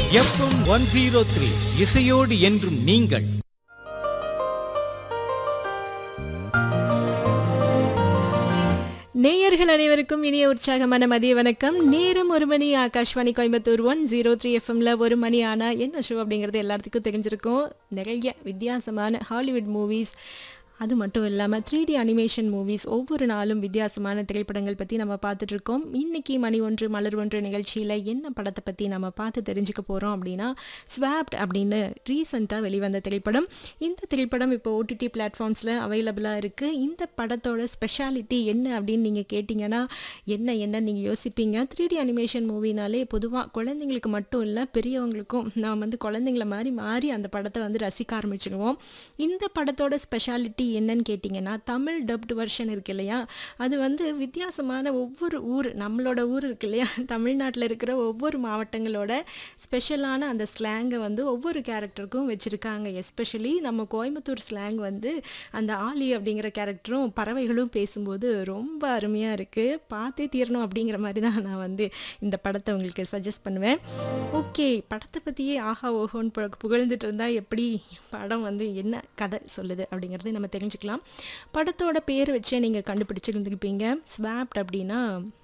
FM one zero three இசையோடு என்றும் நீங்கள் நேயர்கள் அனைவருக்கும் இனிய உற்சாகமான மதிய வணக்கம் நேரம் ஒரு மணி Akashvani Coimbatore one zero three எஃப்எம்ல ஒரு மணி ஆனா என்ன ஷோ அப்படிங்கிறது எல்லாத்துக்கும் தெரிஞ்சிருக்கும் நிறைய வித்தியாசமான ஹாலிவுட் மூவிஸ் அது மட்டும் இல்லாமல் த்ரீ டி அனிமேஷன் மூவிஸ் ஒவ்வொரு நாளும் வித்தியாசமான திரைப்படங்கள் பற்றி நம்ம பார்த்துட்டு இருக்கோம் இன்னைக்கு மணி ஒன்று மலர் ஒன்று நிகழ்ச்சியில் என்ன படத்தை பற்றி நம்ம பார்த்து தெரிஞ்சுக்க போகிறோம் அப்படின்னா ஸ்வாப்ட் அப்படின்னு ரீசெண்டாக வெளிவந்த திரைப்படம் இந்த திரைப்படம் இப்போ ஓடிடி பிளாட்ஃபார்ம்ஸில் அவைலபிளாக இருக்குது இந்த படத்தோட ஸ்பெஷாலிட்டி என்ன அப்படின்னு நீங்கள் கேட்டிங்கன்னா என்ன என்ன நீங்கள் யோசிப்பீங்க த்ரீ டி அனிமேஷன் மூவினாலே பொதுவாக குழந்தைங்களுக்கு மட்டும் இல்லை பெரியவங்களுக்கும் நாம் வந்து குழந்தைங்கள மாதிரி மாறி அந்த படத்தை வந்து ரசிக்க ஆரம்பிச்சிடுவோம் இந்த படத்தோட ஸ்பெஷாலிட்டி என்னன்னு கேட்டிங்கன்னா தமிழ் டப்டு வெர்ஷன் இருக்கு இல்லையா அது வந்து வித்தியாசமான ஒவ்வொரு ஊர் நம்மளோட ஊர் இருக்கு இல்லையா தமிழ்நாட்டில் இருக்கிற ஒவ்வொரு மாவட்டங்களோட ஸ்பெஷலான அந்த ஸ்லாங்கை வந்து ஒவ்வொரு கேரக்டருக்கும் வச்சுருக்காங்க எஸ்பெஷலி நம்ம கோயம்புத்தூர் ஸ்லாங் வந்து அந்த ஆலி அப்படிங்கிற கேரக்டரும் பறவைகளும் பேசும்போது ரொம்ப அருமையாக இருக்குது பார்த்தே தீரணும் அப்படிங்கிற மாதிரி தான் நான் வந்து இந்த படத்தை உங்களுக்கு சஜஸ்ட் பண்ணுவேன் ஓகே படத்தை பற்றியே ஆஹா ஓஹோன்னு பு புகழ்ந்துட்டு இருந்தால் எப்படி படம் வந்து என்ன கதை சொல்லுது அப்படிங்கிறது நம்ம தெரிஞ்சுக்கலாம் படத்தோட பேர் வச்சே நீங்கள் கண்டுபிடிச்சிருந்துருப்பீங்க ஸ்வாப்ட் அப்படின்னா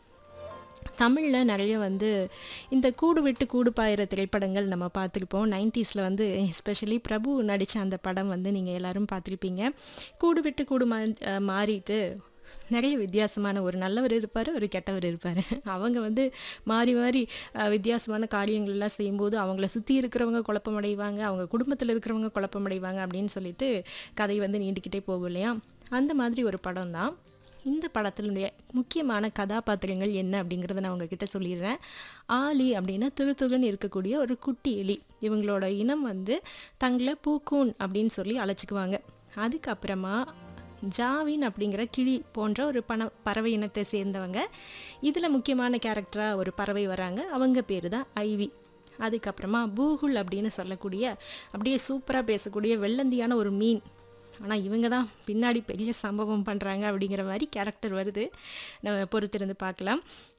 தமிழில் நிறைய வந்து இந்த கூடு விட்டு கூடு பாயிற திரைப்படங்கள் நம்ம பார்த்துருப்போம் நைன்டிஸில் வந்து எஸ்பெஷலி பிரபு நடித்த அந்த படம் வந்து நீங்கள் எல்லாரும் பார்த்துருப்பீங்க கூடு விட்டு கூடு மா அஹ் மாறிட்டு நிறைய வித்தியாசமான ஒரு நல்லவர் இருப்பார் ஒரு கெட்டவர் இருப்பார் அவங்க வந்து மாறி மாறி அஹ், வித்தியாசமான காரியங்கள்லாம் செய்யும்போது அவங்கள சுற்றி இருக்கிறவங்க குழப்பமடைவாங்க அவங்க குடும்பத்தில் இருக்கிறவங்க குழப்பமடைவாங்க அப்படின்னு சொல்லிட்டு கதை வந்து நீண்டுக்கிட்டே போகும் இல்லையா அந்த மாதிரி ஒரு படம் தான் இந்த படத்தினுடைய முக்கியமான கதாபாத்திரங்கள் என்ன அப்படிங்கிறத நான் உங்ககிட்ட சொல்லிடுறேன் ஆலி அப்படின்னா துரு துருன்னு இருக்கக்கூடிய ஒரு குட்டி எலி இவங்களோட இனம் வந்து தங்களை பூக்கூன் அப்படின்னு சொல்லி அழைச்சிக்குவாங்க அதுக்கப்புறமா ஜாவின் அப்படிங்கிற கிளி போன்ற ஒரு பண பறவை இனத்தை சேர்ந்தவங்க இதில் முக்கியமான கேரக்டராக ஒரு பறவை வராங்க அவங்க பேர் தான் ஐவி அதுக்கப்புறமா பூகுல் அப்படின்னு சொல்லக்கூடிய அப்படியே சூப்பராக பேசக்கூடிய வெள்ளந்தியான ஒரு மீன் ஆனால் இவங்க தான் பின்னாடி பெரிய சம்பவம் பண்ணுறாங்க அப்படிங்கிற மாதிரி கேரக்டர் வருது நம்ம பொறுத்திருந்து பார்க்கலாம்